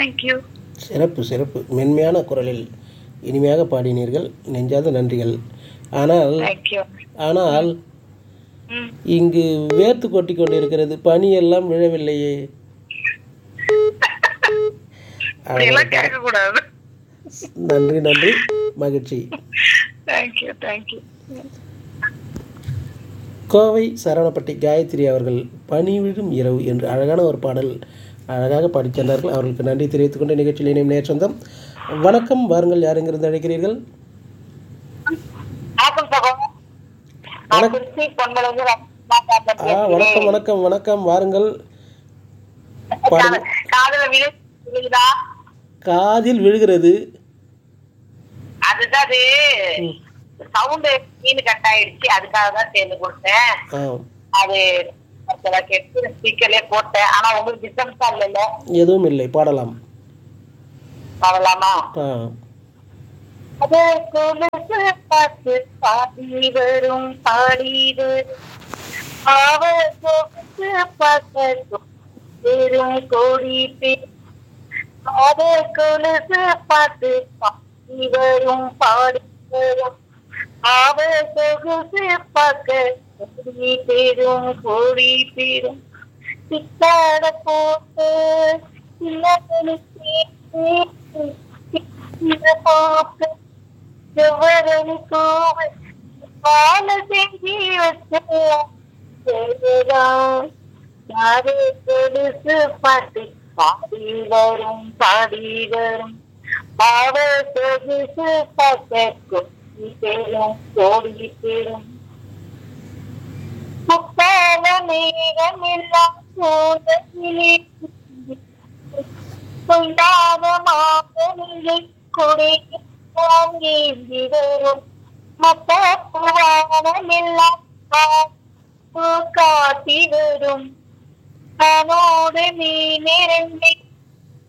thank you சிறப்பு சிறப்பு மென்மையான குரலில் இனிமையாக பாடினீர்கள் நெஞ்சாத நன்றிகள் ஆனால் தேங்க்யூ ஆனால் ம் இங்கு வேர்த்து கொட்டி கொண்டிருக்கிறது பனி எல்லாம் விழவில்லையே அப்படியெல்லாம் கேட்க கூடாது நன்றி நன்றி மகிழ்ச்சி தேங்க்யூ தேங்க்யூ கோவை சரவணப்பட்டி காயத்ரி அவர்கள் பனி விழும் இரவு என்று அழகான ஒரு பாடல் அழகாக பாடிச் சென்றார்கள் அவர்களுக்கு நன்றி தெரிவித்துக் கொண்டு நிகழ்ச்சியில் இணையும் நேர் சொந்தம் வணக்கம் வாருங்கள் யார் எங்கிருந்து அழைக்கிறீர்கள் வணக்கம் சகோதரன் நான் திருச்சி பொன்மலைந்து ஆ வணக்கம் வணக்கம் வணக்கம் வாருங்கள் பாடுங்க காதல விழுதா காதில் விழுகிறது அதுதான் அது சவுண்டு மீன் கட் ஆயிடுச்சு அதுக்காக தான் சேர்ந்து கொடுத்தேன் ஆ அது அதெல்லாம் கேட்டு ஸ்பீக்கர்லயே போட்டேன் ஆனா உங்களுக்கு டிஸ்டர்பன்ஸா இல்லைல்ல எதுவும் இல்லை பாடலாம் பாடலாமா ஆ அது கொலுசு பார்த்து பாடி வரும் பாடிது அவ கொலுசு பார்க்க பெரும் கோடி பேர் அது கொலுசு பார்த்து பாடி வரும் பாடி வரும் அவ சொகுசு பார்க்க கோடி பேரும் கோடி பேரும் சித்தாட போட்டு போட்டு எவரணி கோவை பால செஞ்சு வச்சலாம் யாரு கொலுசு பாட்டு பாடி வரும் பாடி வரும் பாவ சொகுசு பார்க்க கோடி பேரும் கோடி பேரும் முக்கால நேரம் எல்லாம் சோதனிலே கொண்டாத மாதனிலே கொடை வாங்கி வரும் மத்த புராணம் எல்லாம் காத்து காட்டி வரும் அவனோடு நீ நிரம்பி